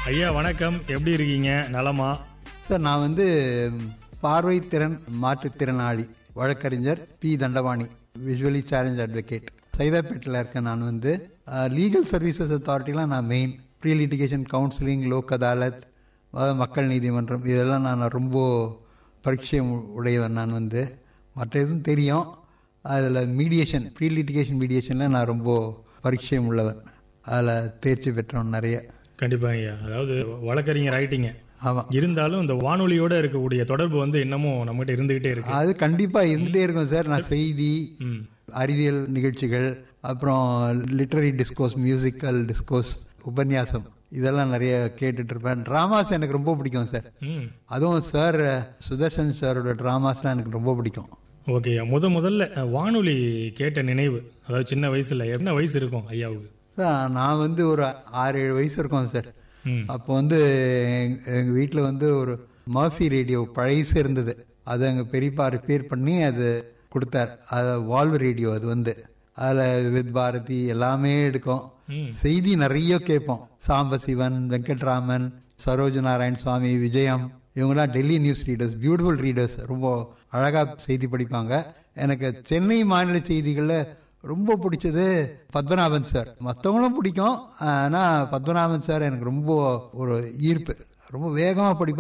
ஐயா வணக்கம் எப்படி இருக்கீங்க நலமா சார் நான் வந்து பார்வை திறன் மாற்றுத்திறனாளி வழக்கறிஞர் P Dhandapani visually challenge advocate சைதாப்பேட்டில் இருக்கேன் நான் வந்து லீகல் சர்வீசஸ் அத்தாரிட்டிலாம் நான் main pre litigation counselling Lok Adalat அதாவது மக்கள் நீதிமன்றம் இதெல்லாம் நான் ரொம்ப பரிச்சயம் உடையவன் நான் வந்து மற்ற எதுவும் தெரியும் அதில் மீடியேஷன் ப்ரீ லிட்டிகேஷன் மீடியேஷனில் நான் ரொம்ப பரிச்சயம் உள்ளவன் அதில் தேர்ச்சி பெற்றவன் நிறைய கண்டிப்பா ஐயா அதாவது வழக்கறிஞர் ஆயிட்டீங்க ஆமாம் இருந்தாலும் இந்த வானொலியோட இருக்கக்கூடிய தொடர்பு வந்து இன்னமும் நம்மகிட்ட இருந்துகிட்டே இருக்கு அது கண்டிப்பா இருந்துட்டே இருக்கும் சார் நான் செய்தி ம். அறிவியல் நிகழ்ச்சிகள் அப்புறம் லிட்டரரி டிஸ்கோஸ் மியூசிக்கல் டிஸ்கோஸ் உபன்யாசம் இதெல்லாம் நிறைய கேட்டுட்டு இருப்பேன் டிராமாஸ் எனக்கு ரொம்ப பிடிக்கும் சார் ம் அதுவும் சார் சுதர்ஷன் சாரோட டிராமாஸ்லாம் எனக்கு ரொம்ப பிடிக்கும் ஓகே ஐயா முத முதல்ல அஹ், வானொலி கேட்ட நினைவு அதாவது சின்ன வயசுல என்ன வயசு இருக்கும் ஐயாவுக்கு சார், நான் வந்து ஒரு ஆறு ஏழு வயசு இருக்கும் சார் ம் அப்போ வந்து எங்க- எங்க வீட்டில் வந்து ஒரு மர்ஃபி ரேடியோ பழைசு இருந்தது அது எங்கள் பெரியப்பா ரிப்பேர் பண்ணி அது கொடுத்தார் அது வால்வ் ரேடியோ அது வந்து அதில் வித் பாரதி எல்லாமே எடுக்கும் ம். செய்தி நிறைய கேட்போம் சாம்பசிவன் வெங்கட்ராமன் சரோஜ நாராயண் சுவாமி விஜயம் இவங்கெல்லாம் Delhi news readers beautiful readers ரொம்ப அழகாக செய்தி படிப்பாங்க எனக்கு சென்னை மாநில செய்திகளில் ரொம்ப பிடிச்சது பத்மநாபன் சார் மற்றவங்களும் பிடிக்கும் ஆனால் பத்மநாபன் சார் எனக்கு ரொம்ப ஒரு ஈர்ப்பு ரொம்ப வேகமாக படிப்பார்